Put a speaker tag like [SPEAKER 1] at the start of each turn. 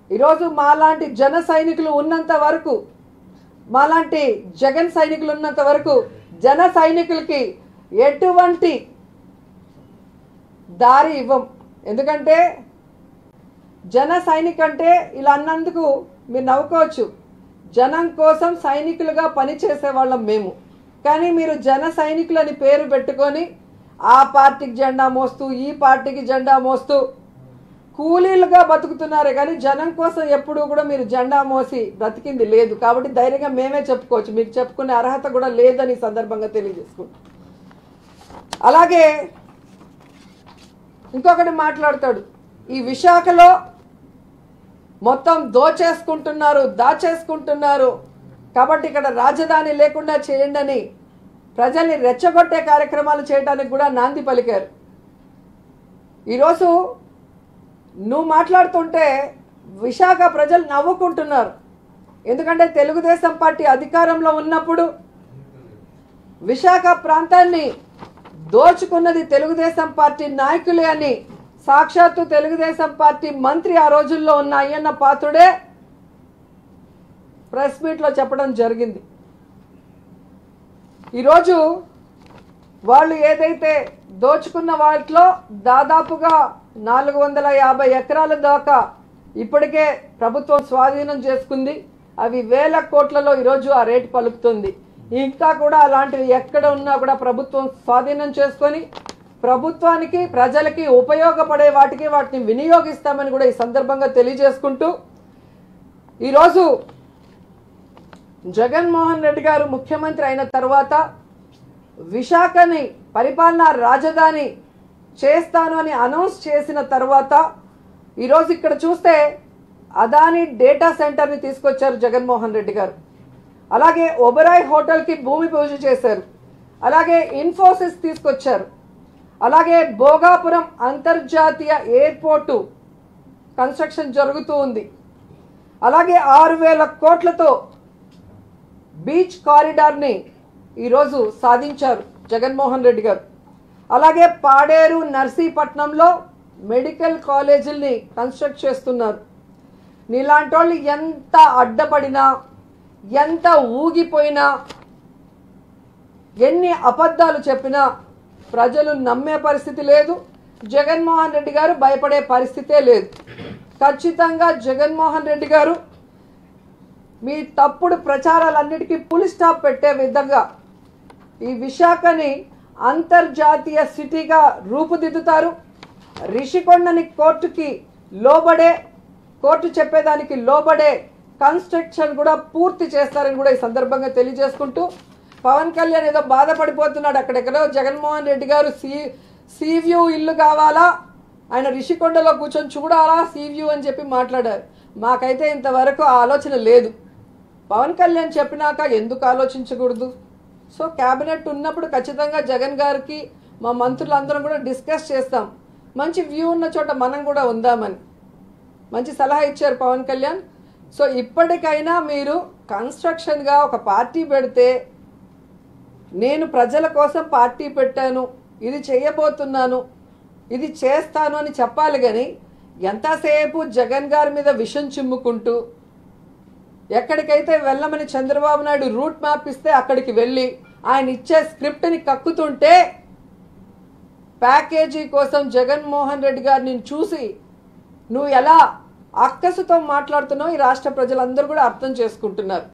[SPEAKER 1] ఈరోజు మాలాంటి జన సైనికులు ఉన్నంత వరకు మాలాంటి జగన్ సైనికులు ఉన్నంత వరకు జన సైనికులకి ఎటువంటి దారి ఇవ్వం ఎందుకంటే జన సైనిక్ అంటే ఇలా అన్నందుకు మీరు నవ్వుకోవచ్చు జనం కోసం సైనికులుగా పనిచేసే వాళ్ళం మేము కానీ మీరు జన సైనికులని పేరు పెట్టుకొని ఆ పార్టీకి జెండా మోస్తూ ఈ పార్టీకి జెండా మోస్తూ కూలీలుగా బతుకుతున్నారే కానీ జనం కోసం ఎప్పుడూ కూడా మీరు జెండా మోసి బ్రతికింది లేదు కాబట్టి ధైర్యంగా మేమే చెప్పుకోవచ్చు మీకు చెప్పుకునే అర్హత కూడా లేదని ఈ సందర్భంగా తెలియజేసుకుంటాం అలాగే ఇంకొకటి మాట్లాడతాడు ఈ విశాఖలో మొత్తం దోచేసుకుంటున్నారు దాచేసుకుంటున్నారు కాబట్టి ఇక్కడ రాజధాని లేకుండా చేయండి అని ప్రజల్ని రెచ్చగొట్టే కార్యక్రమాలు చేయడానికి కూడా నాంది పలికారు ఈరోజు నువ్వు మాట్లాడుతుంటే విశాఖ ప్రజలు నవ్వుకుంటున్నారు ఎందుకంటే తెలుగుదేశం పార్టీ అధికారంలో ఉన్నప్పుడు విశాఖ ప్రాంతాన్ని దోచుకున్నది తెలుగుదేశం పార్టీ నాయకులే అని సాక్షాత్తు తెలుగుదేశం పార్టీ మంత్రి ఆ రోజుల్లో ఉన్న అయ్యన్న పాత్రుడే ప్రెస్ మీట్లో చెప్పడం జరిగింది ఈరోజు వాళ్ళు ఏదైతే దోచుకున్న వాటిలో దాదాపుగా నాలుగు వందల యాభై ఎకరాల దాకా ఇప్పటికే ప్రభుత్వం స్వాధీనం చేసుకుంది అవి వేల కోట్లలో ఈరోజు ఆ రేటు పలుకుతుంది ఇంకా కూడా అలాంటివి ఎక్కడ ఉన్నా కూడా ప్రభుత్వం స్వాధీనం చేసుకొని ప్రభుత్వానికి ప్రజలకి ఉపయోగపడే వాటికి వాటిని వినియోగిస్తామని కూడా ఈ సందర్భంగా తెలియజేసుకుంటూ ఈరోజు జగన్మోహన్ రెడ్డి గారు ముఖ్యమంత్రి అయిన తర్వాత విశాఖని పరిపాలనా రాజధాని చేస్తాను అని అనౌన్స్ చేసిన తర్వాత ఈరోజు ఇక్కడ చూస్తే అదాని డేటా సెంటర్ని తీసుకొచ్చారు జగన్మోహన్ రెడ్డి గారు అలాగే ఒబరాయ్ హోటల్కి భూమి పూజ చేశారు అలాగే ఇన్ఫోసిస్ తీసుకొచ్చారు అలాగే భోగాపురం అంతర్జాతీయ ఎయిర్పోర్టు కన్స్ట్రక్షన్ జరుగుతూ ఉంది అలాగే ఆరు వేల కోట్లతో బీచ్ కారిడార్ని ఈరోజు సాధించారు జగన్మోహన్ రెడ్డి గారు అలాగే పాడేరు నర్సీపట్నంలో మెడికల్ కాలేజీల్ని కన్స్ట్రక్ట్ చేస్తున్నారు నీలాంటి వాళ్ళు ఎంత అడ్డపడినా ఎంత ఊగిపోయినా ఎన్ని అబద్ధాలు చెప్పినా ప్రజలు నమ్మే పరిస్థితి లేదు జగన్మోహన్ రెడ్డి గారు భయపడే పరిస్థితే లేదు ఖచ్చితంగా జగన్మోహన్ రెడ్డి గారు మీ తప్పుడు ప్రచారాలన్నిటికీ పులి స్టాప్ పెట్టే విధంగా ఈ విశాఖని అంతర్జాతీయ సిటీగా రూపుదిద్దుతారు రిషికొండని కోర్టుకి లోబడే కోర్టు చెప్పేదానికి లోబడే కన్స్ట్రక్షన్ కూడా పూర్తి చేస్తారని కూడా ఈ సందర్భంగా తెలియజేసుకుంటూ పవన్ కళ్యాణ్ ఏదో బాధపడిపోతున్నాడు అక్కడెక్కడో జగన్మోహన్ రెడ్డి గారు సీ సీ వ్యూ ఇల్లు కావాలా ఆయన రిషికొండలో కూర్చొని చూడాలా సీ వ్యూ అని చెప్పి మాట్లాడారు మాకైతే ఇంతవరకు ఆ ఆలోచన లేదు పవన్ కళ్యాణ్ చెప్పినాక ఎందుకు ఆలోచించకూడదు సో క్యాబినెట్ ఉన్నప్పుడు ఖచ్చితంగా జగన్ గారికి మా మంత్రులందరం కూడా డిస్కస్ చేస్తాం మంచి వ్యూ ఉన్న చోట మనం కూడా ఉందామని మంచి సలహా ఇచ్చారు పవన్ కళ్యాణ్ సో ఇప్పటికైనా మీరు కన్స్ట్రక్షన్గా ఒక పార్టీ పెడితే నేను ప్రజల కోసం పార్టీ పెట్టాను ఇది చేయబోతున్నాను ఇది చేస్తాను అని చెప్పాలి కానీ ఎంతసేపు జగన్ గారి మీద విషం చిమ్ముకుంటూ ఎక్కడికైతే వెళ్ళమని చంద్రబాబు నాయుడు రూట్ మ్యాప్ ఇస్తే అక్కడికి వెళ్ళి ఆయన ఇచ్చే స్క్రిప్ట్ని కక్కుతుంటే ప్యాకేజీ కోసం జగన్మోహన్ రెడ్డి గారిని చూసి నువ్వు ఎలా అక్కసుతో మాట్లాడుతున్నావు ఈ రాష్ట్ర ప్రజలందరూ కూడా అర్థం చేసుకుంటున్నారు